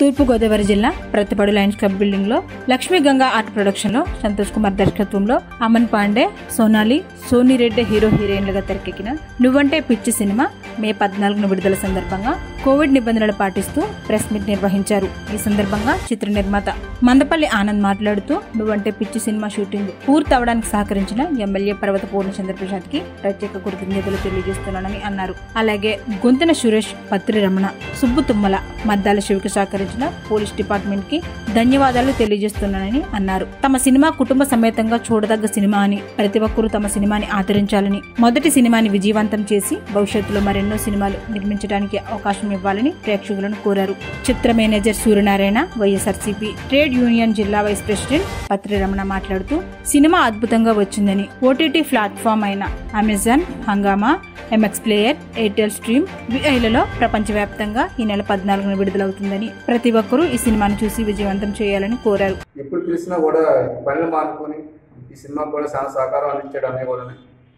తూర్పుగోదావరి జిల్లా Prathipadu Lions club building లో Lakshmi Ganga art production లో సంతోష్ కుమార్ దర్శకత్వంలో అమన్ పాండే సోనాలి సోనీ రెడ్డి హీరో హీరోయిన్లుగా తెరకెక్కిన నువ్వంటే పిచ్చి సినిమా మే పద్నాలుగున విడుదల సందర్భంగా కోవిడ్ నిబంధనలు పాటిస్తూ ప్రెస్ మీట్ నిర్వహించారు ఈ సందర్భంగా చిత్ర నిర్మాత మందపల్లి ఆనంద్ మాట్లాడుతూ నువ్వంటే పిచ్చి సినిమా షూటింగ్ పూర్తి అవడానికి సహకరించిన ఎమ్మెల్యే పర్వత పూర్ణచంద్ర ప్రసాద్ కి ప్రత్యేక కృతజ్ఞతలు తెలియజేస్తున్నానని అన్నారు అలాగే గొంతెన సురేష్ పత్రి రమణ సుబ్బు తుమ్మల మద్దాల శివకి సహకరించిన పోలీస్ డిపార్ట్మెంట్ కి ధన్యవాదాలు తెలియజేస్తున్నానని అన్నారు తమ సినిమా కుటుంబ సమేతంగా చూడదగ్గ సినిమా అని ప్రతి ఒక్కరూ తమ సినిమాని ఆదరించాలని మొదటి సినిమాని విజయవంతం చేసి భవిష్యత్తులో మరెన్నో సినిమాలు నిర్మించడానికి అవకాశం ఇవ్వాలని ప్రేక్షకులను కోరారు చిత్ర manager Suryanarayana YSRCP trade union జిల్లా వైస్ ప్రెసిడెంట్ పత్రి రమణ మాట్లాడుతూ సినిమా అద్భుతంగా వచ్చిందని ఓటీటీ ప్లాట్ఫామ్ అయిన Amazon Hungama MX player Airtel stream విఐలలో ప్రపంచవ్యాప్తంగా ఈ నెల పద్నాలుగున విడుదలవుతుందని ప్రతి ఒక్కరూ ఈ సినిమాను చూసి విజయవంతం చేయాలని కోరారు ఎప్పుడు పిలిచినా కూడా పనులు మానుకొని ఈ సినిమాకు కూడా చాలా సహకారం అందించాడు అన్నయ్య కూడా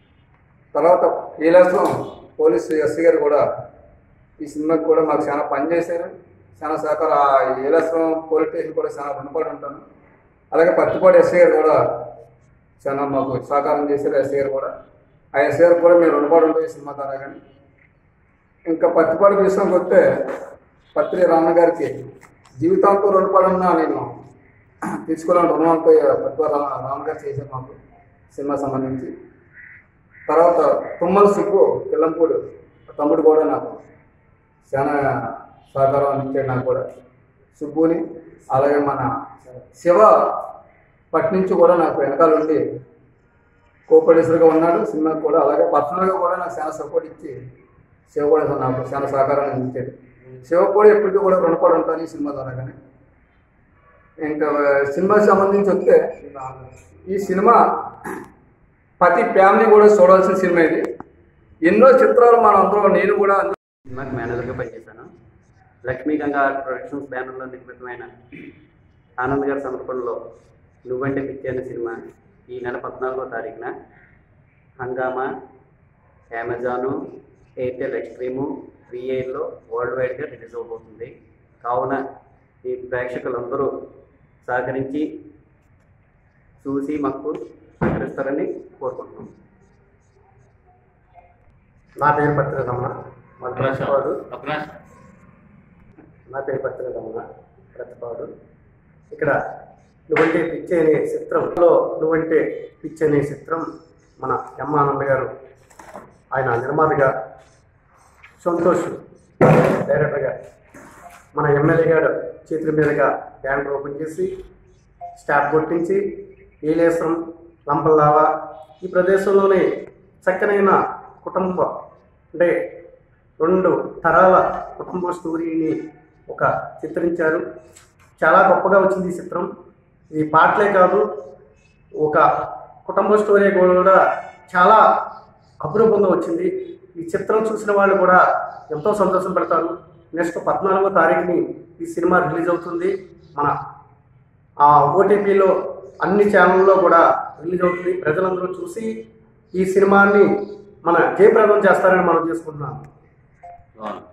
తర్వాత కీలాసం పోలీసు ఎస్సీ గారు కూడా ఈ సినిమాకి కూడా మాకు చాలా పని చేశారు చాలా సహకారం ఆ ఏలాసం పోలీస్ స్టేషన్ కూడా చాలా రుణపడి ఉంటాను అలాగే పత్తిపాడు ఎస్సీ గారు కూడా చాలా మాకు సహకారం చేశారు ఎస్సీ గారు కూడా ఆ ఎస్సీ గారు కూడా మేము రుణపడి ఉంటాం ఈ సినిమా ద్వారా కానీ ఇంకా పత్తిపాడు విషయంకి వస్తే పత్రి రామ గారికి జీవితాంతం రుణపడి ఉన్నా నేను తీసుకోవాలని రుణంతో పత్తిపాడు రామ రామ గారు చేశారు మాకు సినిమా సంబంధించి తర్వాత తుమ్మల సుబ్బు పిల్లంపూడు తమ్ముడు కూడా నాకు చాలా సహకారం అందించాడు నాకు కూడా సుబ్బుని అలాగే మన శివ పట్టి నుంచి కూడా నాకు వెనకాల ఉండి కోపడేసరిగా ఉన్నాడు సినిమాకి కూడా అలాగే పర్సనల్గా కూడా నాకు చాలా సపోర్ట్ ఇచ్చి శివ కూడా నాకు చాలా సహకారాన్ని అందించాడు శివ కూడా ఎప్పటికీ కూడా రుణపడి ఉంటాను ఈ సినిమా ద్వారా కానీ ఇంకా సినిమాకి సంబంధించి వస్తే ఈ సినిమా ప్రతి ఫ్యామిలీ కూడా చూడాల్సిన సినిమా ఇది ఎన్నో చిత్రాలు మన అందరూ నేను కూడా సినిమాకి మేనేజర్గా పనిచేశాను లక్ష్మీ గంగా ప్రొడక్షన్స్ బ్యానర్లో నిర్మితమైన ఆనంద్ గారి సమర్పణలో నువ్వంటే పిచ్చి అనే సినిమా ఈ నెల పద్నాలుగో తారీఖున హంగామా అమెజాను ఎయిర్టెల్ ఎక్స్ట్రీము విఐలో వరల్డ్ వైడ్గా రిలీజ్ అవబోతుంది కావున ఈ ప్రేక్షకులందరూ సహకరించి చూసి మాకు సహకరిస్తారని కోరుకుంటున్నాం నా పేరు పత్ర రమణ ప్రతిపాడు నా పేరు పత్ర రమణ ప్రతిపాడు ఇక్కడ నువ్వంటే పిచ్చి అనే చిత్రంలో నువ్వంటే పిచ్చి అనే చిత్రం మన ఎమ్మ ఆనంద్ గారు ఆయన నిర్మాతగా సంతోష్ డైరెక్టర్గా మన ఎమ్మెల్యే గారు చేతుల మీదుగా బ్యానర్ ఓపెన్ చేసి స్టాప్ కొట్టించి ఏలేశ్వరం లంపల్లావా ఈ ప్రదేశంలోనే చక్కనైన కుటుంబ అంటే రెండు తరాల కుటుంబ స్టోరీని ఒక చిత్రించారు చాలా గొప్పగా వచ్చింది ఈ చిత్రం ఇది పాటలే కాదు ఒక కుటుంబ స్టోరీ కూడా చాలా అపురూపంగా వచ్చింది ఈ చిత్రం చూసిన వాళ్ళు కూడా ఎంతో సంతోషం పడతారు నెక్స్ట్ పద్నాలుగో తారీఖుని ఈ సినిమా రిలీజ్ అవుతుంది మన ఆ ఓటీపీలో అన్ని ఛానల్లో కూడా రిలీజ్ అవుతుంది ప్రజలందరూ చూసి ఈ సినిమాని మన జయప్రదం చేస్తారని మనం చేసుకుంటున్నాం అవును